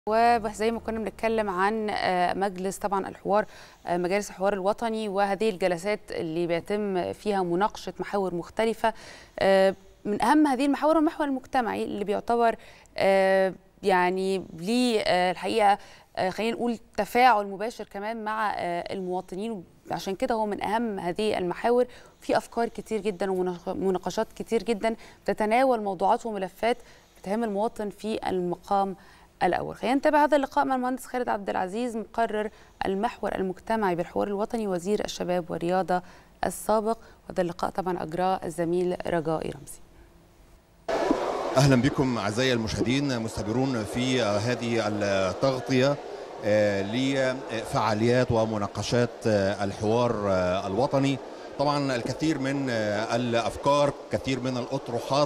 وزي ما كنا بنتكلم عن مجلس طبعا الحوار مجالس الحوار الوطني وهذه الجلسات اللي بيتم فيها مناقشه محاور مختلفه من اهم هذه المحاور المحور المجتمعي اللي بيعتبر يعني ليه الحقيقه خلينا نقول تفاعل مباشر كمان مع المواطنين عشان كده هو من اهم هذه المحاور في افكار كتير جدا ومناقشات كتير جدا تتناول موضوعات وملفات بتهم المواطن في المقام الاول خلينا نتابع هذا اللقاء مع المهندس خالد عبد العزيز مقرر المحور المجتمعي بالحوار الوطني وزير الشباب والرياضه السابق وهذا اللقاء طبعا اجراه الزميل رجاء رمزي اهلا بكم اعزائي المشاهدين مستمرون في هذه التغطيه لفعاليات ومناقشات الحوار الوطني طبعا الكثير من الافكار كثير من الاطروحات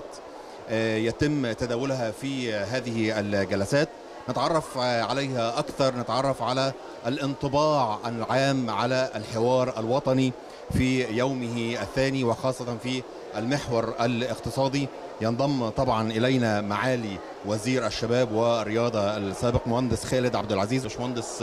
يتم تداولها في هذه الجلسات نتعرف عليها اكثر نتعرف على الانطباع العام على الحوار الوطني في يومه الثاني وخاصه في المحور الاقتصادي ينضم طبعا الينا معالي وزير الشباب والرياضه السابق مهندس خالد عبد العزيز باشمهندس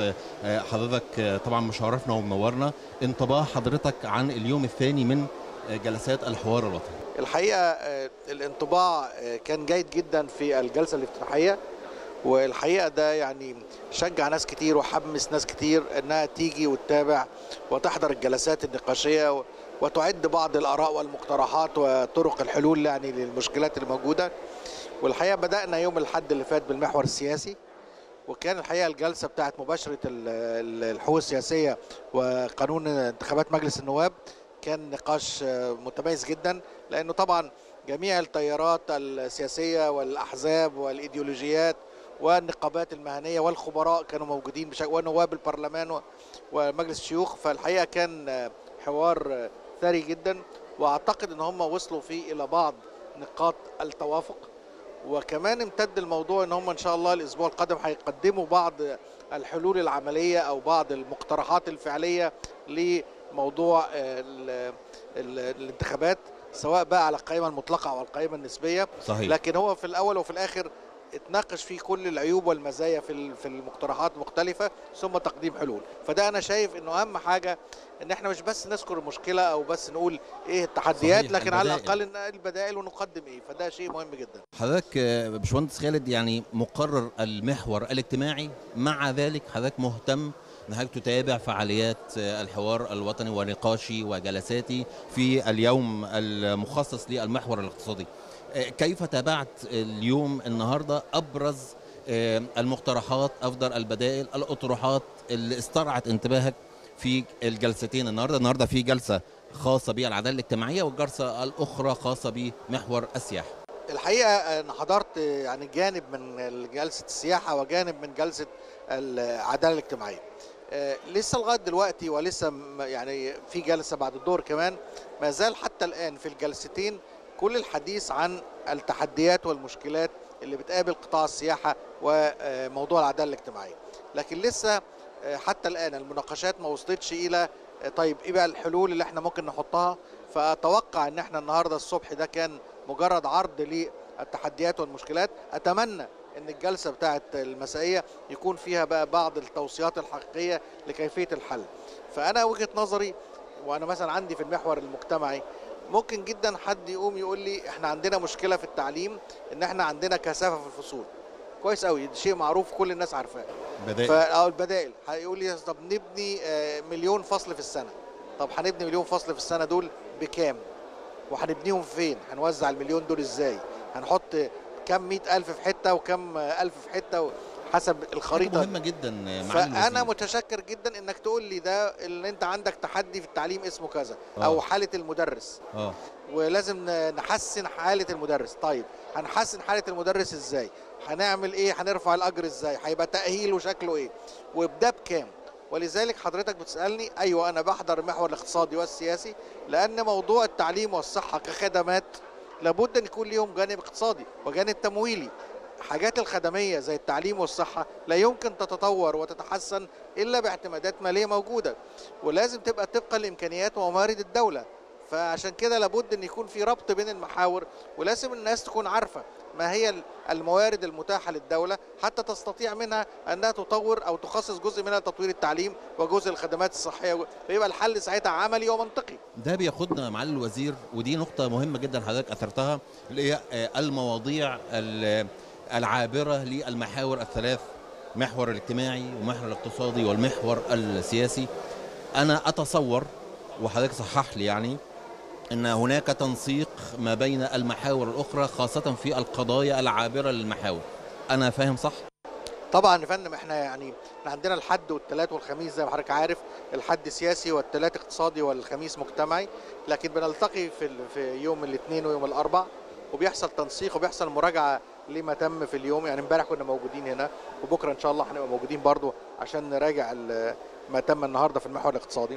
حضرتك طبعا مشرفنا ومنورنا انطباع حضرتك عن اليوم الثاني من جلسات الحوار الوطني الحقيقه الانطباع كان جيد جدا في الجلسه الافتتاحيه والحقيقه ده يعني شجع ناس كتير وحمس ناس كتير انها تيجي وتتابع وتحضر الجلسات النقاشيه وتعد بعض الاراء والمقترحات وطرق الحلول يعني للمشكلات الموجوده والحقيقه بدانا يوم الاحد اللي فات بالمحور السياسي وكان الحقيقه الجلسه بتاعت مباشره الحقوق السياسيه وقانون انتخابات مجلس النواب كان نقاش متميز جدا لانه طبعا جميع التيارات السياسيه والاحزاب والايديولوجيات والنقابات المهنيه والخبراء كانوا موجودين بشكل ونواب البرلمان ومجلس الشيوخ فالحقيقه كان حوار ثري جدا واعتقد ان هم وصلوا فيه الى بعض نقاط التوافق وكمان امتد الموضوع ان هم ان شاء الله الاسبوع القادم هيقدموا بعض الحلول العمليه او بعض المقترحات الفعليه لموضوع ال ال الانتخابات سواء بقى على القائمه المطلقه او القائمه النسبيه صحيح. لكن هو في الاول وفي الاخر اتناقش فيه كل العيوب والمزايا في في المقترحات المختلفه ثم تقديم حلول فده انا شايف انه اهم حاجه ان احنا مش بس نذكر المشكله او بس نقول ايه التحديات لكن البدائل. على الاقل ان البدائل ونقدم ايه فده شيء مهم جدا حضرتك باشمهندس خالد يعني مقرر المحور الاجتماعي مع ذلك حضرتك مهتم انك تتابع فعاليات الحوار الوطني ونقاشي وجلساتي في اليوم المخصص للمحور الاقتصادي كيف تابعت اليوم النهارده ابرز المقترحات افضل البدائل الاطروحات اللي استرعت انتباهك في الجلستين النهارده النهارده في جلسه خاصه بالعداله الاجتماعيه والجلسه الاخرى خاصه بمحور السياحه الحقيقه انا حضرت يعني جانب من جلسه السياحه وجانب من جلسه العداله الاجتماعيه لسه لغايه دلوقتي ولسه يعني في جلسه بعد الظهر كمان ما زال حتى الان في الجلستين كل الحديث عن التحديات والمشكلات اللي بتقابل قطاع السياحه وموضوع العداله الاجتماعيه لكن لسه حتى الان المناقشات ما وصلتش الى طيب ايه بقى الحلول اللي احنا ممكن نحطها فاتوقع ان احنا النهارده الصبح ده كان مجرد عرض للتحديات والمشكلات اتمنى ان الجلسه بتاعه المسائيه يكون فيها بقى بعض التوصيات الحقيقيه لكيفيه الحل فانا وجهه نظري وانا مثلا عندي في المحور المجتمعي ممكن جدا حد يقوم يقول لي احنا عندنا مشكله في التعليم ان احنا عندنا كثافه في الفصول كويس قوي ده شيء معروف كل الناس عارفاه بدائل فا البدائل هيقول لي طب نبني مليون فصل في السنه طب هنبني مليون فصل في السنه دول بكام وهنبنيهم فين هنوزع المليون دول ازاي هنحط كم مئة ألف في حتة وكم ألف في حتة حسب الخريطه مهمه جدا فانا متشكر جدا انك تقول لي ده اللي انت عندك تحدي في التعليم اسمه كذا أوه. او حاله المدرس اه ولازم نحسن حاله المدرس طيب هنحسن حاله المدرس ازاي هنعمل ايه هنرفع الاجر ازاي هيبقى تاهيل وشكله ايه وبده بكام ولذلك حضرتك بتسالني ايوه انا بحضر المحور الاقتصادي والسياسي لان موضوع التعليم والصحه كخدمات لابد ان يكون ليهم جانب اقتصادي وجانب تمويلي حاجات الخدميه زي التعليم والصحه لا يمكن تتطور وتتحسن الا باعتمادات ماليه موجوده ولازم تبقى طبقا لامكانيات وموارد الدوله فعشان كده لابد ان يكون في ربط بين المحاور ولازم الناس تكون عارفه ما هي الموارد المتاحه للدوله حتى تستطيع منها انها تطور او تخصص جزء منها لتطوير التعليم وجزء الخدمات الصحيه فيبقى الحل ساعتها عملي ومنطقي ده بياخدنا معالي الوزير ودي نقطة مهمة جدا حضرتك أثرتها اللي هي آه، المواضيع ال- العابرة للمحاور الثلاث محور الاجتماعي والمحور الاقتصادي والمحور السياسي أنا أتصور وحضرتك صحح لي يعني أن هناك تنسيق ما بين المحاور الأخرى خاصة في القضايا العابرة للمحاور أنا فاهم صح؟ طبعا يا فندم احنا يعني احنا عندنا الحد والثلاث والخميس زي ما حضرتك عارف الحد سياسي والثلاث اقتصادي والخميس مجتمعي لكن بنلتقي في ال- في يوم الاثنين ويوم الاربع وبيحصل تنسيق وبيحصل مراجعه لما تم في اليوم يعني امبارح كنا موجودين هنا وبكره ان شاء الله هنبقى موجودين برضو عشان نراجع ال- ما تم النهارده في المحور الاقتصادي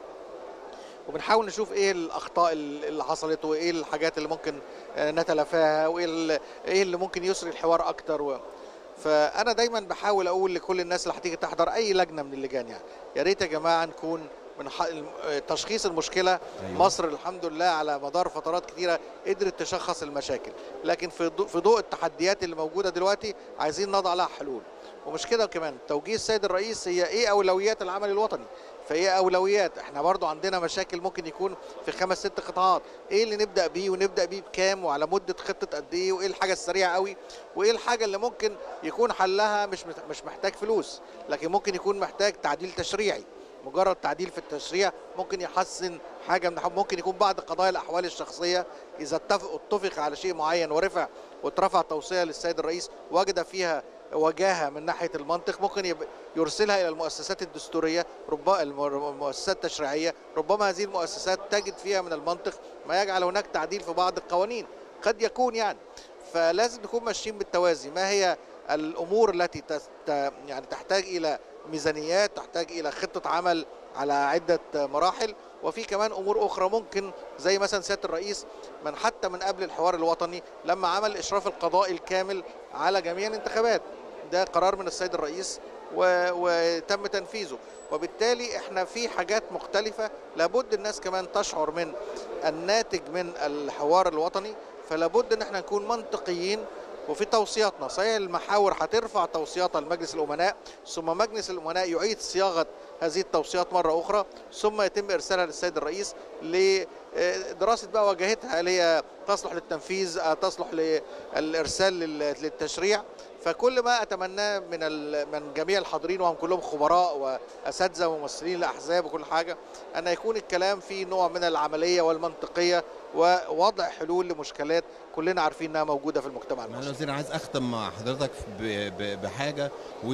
وبنحاول نشوف ايه الاخطاء اللي حصلت وايه الحاجات اللي ممكن آه، نتلافاها وايه ال- ايه اللي ممكن يسري الحوار اكتر و... فانا دايما بحاول اقول لكل الناس اللي هتيجي تحضر اي لجنه من اللجان يعني يا ريت يا جماعه نكون من ح... الم- آه، تشخيص المشكله أيوة. أيوة. مصر الحمد لله على مدار فترات كتيره قدرت تشخص المشاكل لكن في ضوء في ضوء التحديات اللي موجوده دلوقتي عايزين نضع لها حلول ومش كده كمان توجيه السيد الرئيس هي ايه اولويات العمل الوطني فايه اولويات احنا برضو عندنا مشاكل ممكن يكون في خمس ست قطاعات ايه اللي نبدا بيه ونبدا بيه بكام وعلى مده خطه قد ايه وايه الحاجه السريعه قوي وايه الحاجه اللي ممكن يكون حلها مش مت- مش محتاج فلوس لكن ممكن يكون محتاج تعديل تشريعي مجرد تعديل في التشريع ممكن يحسن حاجه من ممكن يكون بعض قضايا الاحوال الشخصيه اذا اتفق اتفق على شيء معين ورفع واترفع توصيه للسيد الرئيس وجد فيها وجاهه من ناحيه المنطق ممكن يب- يرسلها الى المؤسسات الدستوريه ربما المؤسسات التشريعيه ربما هذه المؤسسات تجد فيها من المنطق ما يجعل هناك تعديل في بعض القوانين قد يكون يعني فلازم نكون ماشيين بالتوازي ما هي الامور التي تس- ت- يعني تحتاج الى ميزانيات تحتاج الى خطه عمل على عده مراحل وفي كمان امور اخرى ممكن زي مثلا سياده الرئيس من حتى من قبل الحوار الوطني لما عمل الاشراف القضائي الكامل على جميع الانتخابات ده قرار من السيد الرئيس و... وتم تنفيذه وبالتالي احنا في حاجات مختلفة لابد الناس كمان تشعر من الناتج من الحوار الوطني فلابد ان احنا نكون منطقيين وفي توصياتنا صحيح المحاور هترفع توصياتها لمجلس الامناء ثم مجلس الامناء يعيد صياغه هذه التوصيات مره اخرى ثم يتم ارسالها للسيد الرئيس لدراسه بقى واجهتها هل هي تصلح للتنفيذ أه تصلح للارسال لل- للتشريع فكل ما اتمناه من ال- من جميع الحاضرين وهم كلهم خبراء واساتذه وممثلين لاحزاب وكل حاجه ان يكون الكلام فيه نوع من العمليه والمنطقيه ووضع حلول لمشكلات كلنا عارفين انها موجوده في المجتمع معالي المصري الوزير عايز اختم مع حضرتك ب- ب- بحاجه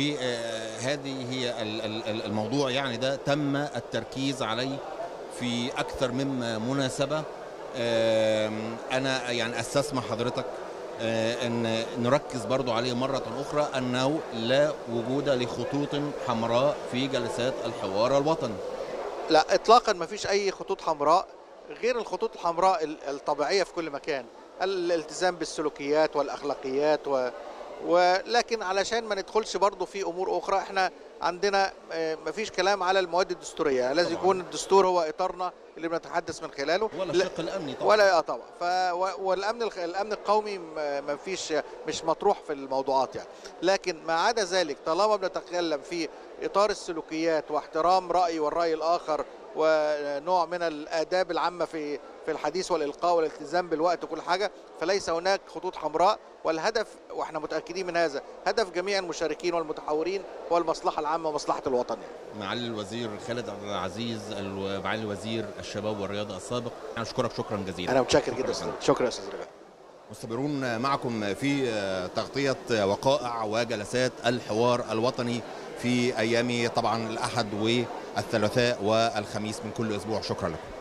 وهذه هي ال- ال- ال- الموضوع يعني ده تم التركيز عليه في اكثر من مناسبه آم، انا يعني استسمح حضرتك آه، ان نركز برضو عليه مرة أخرى أنه لا وجود لخطوط حمراء في جلسات الحوار الوطني لا اطلاقا ما فيش اي خطوط حمراء غير الخطوط الحمراء ال- الطبيعيه في كل مكان الالتزام بالسلوكيات والاخلاقيات و... ولكن علشان ما ندخلش برضو في امور اخرى احنا عندنا آه، ما فيش كلام على المواد الدستوريه لازم طبعاً. يكون الدستور هو اطارنا اللي بنتحدث من خلاله ولا لا- الشق الأمني طبعا ولا اه طبعا ف و- والامن الخ- الامن القومي م- ما فيش مش مطروح في الموضوعات يعني لكن ما عدا ذلك طالما بنتكلم في اطار السلوكيات واحترام راي والراي الاخر ونوع من الاداب العامه في في الحديث والالقاء والالتزام بالوقت وكل حاجه فليس هناك خطوط حمراء والهدف واحنا متاكدين من هذا هدف جميع المشاركين والمتحورين هو المصلحه العامه ومصلحه الوطن يعني. معالي الوزير خالد عبد العزيز الو- معالي وزير الشباب والرياضة السابق أنا أشكرك شكرا جزيلا انا متشكر جدا شكراً. أستاذ. شكرا يا استاذ رجاء مستمرون معكم في تغطية وقائع وجلسات الحوار الوطني في أيام طبعا الأحد والثلاثاء والخميس من كل أسبوع شكرا لكم